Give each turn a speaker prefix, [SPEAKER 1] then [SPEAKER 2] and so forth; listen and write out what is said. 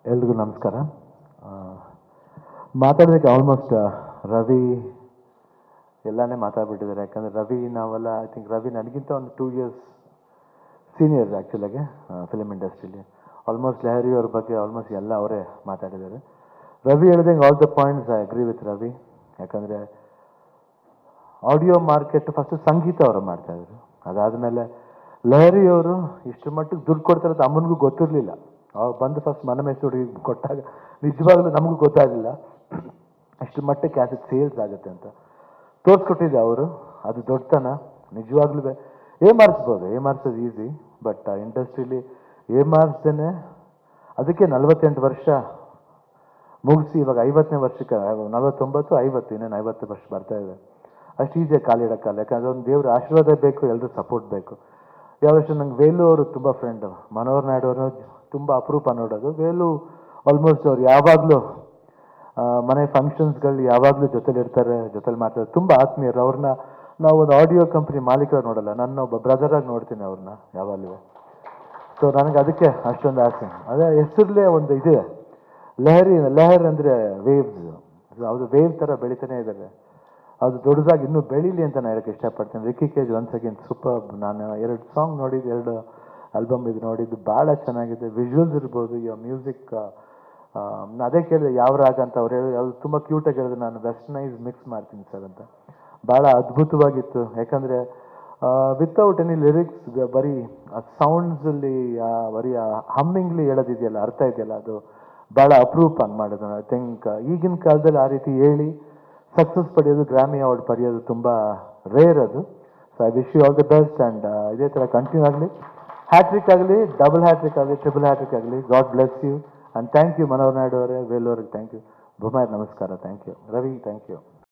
[SPEAKER 1] ಎಲ್ರಿಗೂ ನಮಸ್ಕಾರ ಆ, ಮಾತಾಡೋದಕ್ಕೆ ಆಲ್ಮೋಸ್ಟ್ ರವಿ ಎಲ್ಲಾನೇ ಮಾತಾಡ್ಬಿಟ್ಟಿದ್ದಾರೆ ಯಾಕಂದರೆ ರವಿ ನಾವೆಲ್ಲ ಐ ಥಿಂಕ್ ರವಿ ನನಗಿಂತ ಒಂದು ಟೂ ಇಯರ್ಸ್ ಸೀನಿಯರ್ ಆ್ಯಕ್ಚುಲಾಗಿ ಫಿಲಿಮ್ ಇಂಡಸ್ಟ್ರಿಲಿ ಆಲ್ಮೋಸ್ಟ್ ಲಹರಿ ಅವ್ರ ಬಗ್ಗೆ ಆಲ್ಮೋಸ್ಟ್ ಎಲ್ಲ ಅವರೇ ಮಾತಾಡಿದ್ದಾರೆ ರವಿ ಹೇಳ್ದಂಗೆ all the points I agree with Ravi ಯಾಕಂದರೆ ಆಡಿಯೋ ಮಾರ್ಕೆಟ್ ಫಸ್ಟ್ ಸಂಗೀತ ಅವರು ಮಾಡ್ತಾ ಇದ್ರು ಅದಾದಮೇಲೆ ಲಹರಿ ಅವರು ಇಷ್ಟು ಮಟ್ಟಿಗೆ ದುಡ್ಡು ಕೊಡ್ತಾರೆ ಅಂತ ಅಮ್ಮನಿಗೂ ಗೊತ್ತಿರಲಿಲ್ಲ ಅವ್ರು ಬಂದು ಫಸ್ಟ್ ಮನೆ ಮೆಚ್ಚುಡಿ ಕೊಟ್ಟಾಗ ನಿಜವಾಗ್ಲೂ ನಮಗೂ ಗೊತ್ತಾಗಲಿಲ್ಲ ಇಷ್ಟು ಮಟ್ಟಿಗೆ ಕ್ಯಾಸೆಟ್ ಸೇಲ್ಸ್ ಆಗುತ್ತೆ ಅಂತ ತೋರಿಸ್ಕೊಟ್ಟಿದ್ದೆ ಅವರು ಅದು ದೊಡ್ಡತನ ನಿಜವಾಗ್ಲೂ ಏ ಮಾರ್ಸ್ಬೋದು ಏ ಮಾರ್ಸೋದು ಈಸಿ ಬಟ್ ಇಂಡಸ್ಟ್ರಿಲಿ ಏ ಮಾರ್ಸ್ದೇನೆ ಅದಕ್ಕೆ ನಲವತ್ತೆಂಟು ವರ್ಷ ಮುಗಿಸಿ ಇವಾಗ ಐವತ್ತನೇ ವರ್ಷಕ್ಕೆ ನಲವತ್ತೊಂಬತ್ತು ಐವತ್ತು ಇನ್ನೇನು ಐವತ್ತು ವರ್ಷ ಬರ್ತಾ ಇದೆ ಅಷ್ಟು ಈಸಿಯಾಗಿ ಕಾಲಿಡಕ್ಕಲ್ಲ ಯಾಕಂದ್ರೆ ಒಂದು ದೇವ್ರ ಆಶೀರ್ವಾದ ಬೇಕು ಎಲ್ಲರೂ ಸಪೋರ್ಟ್ ಬೇಕು ಯಾವಷ್ಟು ನಂಗೆ ವೇಲು ಅವರು ತುಂಬ ಫ್ರೆಂಡು ಮನೋಹರ್ ನಾಯ್ಡು ಅವರು ತುಂಬ ಅಪರೂಪ ನೋಡೋದು ವೇಲು ಆಲ್ಮೋಸ್ಟ್ ಅವ್ರು ಯಾವಾಗಲೂ ಮನೆ ಫಂಕ್ಷನ್ಸ್ಗಳು ಯಾವಾಗಲೂ ಜೊತೆಲಿ ಇರ್ತಾರೆ ಜೊತೆಲಿ ಮಾತಾಡ್ತಾರೆ ತುಂಬ ಆತ್ಮೀಯರು ಅವ್ರನ್ನ ನಾವು ಒಂದು ಆಡಿಯೋ ಕಂಪ್ನಿ ಮಾಲೀಕರು ನೋಡಲ್ಲ ನನ್ನ ಒಬ್ಬ ಬ್ರದರಾಗಿ ನೋಡ್ತೀನಿ ಅವ್ರನ್ನ ಯಾವಾಗಲೂ ಸೊ ನನಗೆ ಅದಕ್ಕೆ ಅಷ್ಟೊಂದು ಆಸೆ ಅದೇ ಹೆಸರಲ್ಲೇ ಒಂದು ಇದೆ ಲಹರಿ ಲಹರ್ ಅಂದರೆ ವೇವ್ಸ್ ಅದು ವೇವ್ ಥರ ಬೆಳಿತಾನೆ ಇದ್ದಾರೆ ಅದು ದೊಡ್ಡದಾಗಿ ಇನ್ನೂ ಬೆಳೀಲಿ ಅಂತ ನಾನು ಹೇಳಕ್ಕೆ ಇಷ್ಟಪಡ್ತೀನಿ Ricky Kej once again super ನಾನು ಎರಡು ಸಾಂಗ್ ನೋಡಿದ್ದು ಎರಡು ಆಲ್ಬಮ್ ಇದು ನೋಡಿದ್ದು ಭಾಳ ಚೆನ್ನಾಗಿದೆ ವಿಜುವಲ್ಸ್ ಇರ್ಬೋದು ಈ ಮ್ಯೂಸಿಕ್ ಅದೇ ಕೇಳಿದೆ ಯಾವ ರಾಗ ಅಂತ ಅವ್ರು ಹೇಳಿ ಅದು ತುಂಬ ಕ್ಯೂಟಾಗಿ ಹೇಳಿದ್ರು ನಾನು ವೆಸ್ಟರ್ನೈಸ್ ಮಿಕ್ಸ್ ಮಾಡ್ತೀನಿ ಸರ್ ಅಂತ ಭಾಳ ಅದ್ಭುತವಾಗಿತ್ತು ಯಾಕಂದರೆ ವಿತೌಟ್ ಎನಿ ಲಿರಿಕ್ಸ್ ಬರೀ ಆ ಸೌಂಡ್ಸಲ್ಲಿ ಬರೀ ಆ ಹಮ್ಮಿಂಗ್ಲಿ ಹೇಳೋದಿದೆಯಲ್ಲ ಅರ್ಥ ಇದೆಯಲ್ಲ ಅದು ಭಾಳ ಅಪರೂಪ ಅಂತ ಮಾಡೋದು ಐ ಥಿಂಕ್ ಈಗಿನ ಕಾಲದಲ್ಲಿ ಆ ರೀತಿ ಹೇಳಿ ಸಕ್ಸಸ್ ಪಡೆಯೋದು ಗ್ರಾಮಿ ಅವಾರ್ಡ್ ಪಡೆಯೋದು ತುಂಬ ರೇರ್ ಅದು so I wish you all the best and ಇದೇ ಥರ ಕಂಟಿನ್ಯೂ ಆಗಲಿ ಹ್ಯಾಟ್ರಿಕ್ ಆಗಲಿ ಡಬಲ್ ಹ್ಯಾಟ್ರಿಕ್ ಆಗಲಿ ಟ್ರಿಬಲ್ ಹ್ಯಾಟ್ರಿಕ್ ಆಗಲಿ God bless you and thank you Manohar Naidu ಅವರೇ ವೇಲ್ ಅವ್ರಿಗೆ ಥ್ಯಾಂಕ್ ಯು ಬೊಮ್ಮಾಯ್ ನಮಸ್ಕಾರ thank you Ravi thank you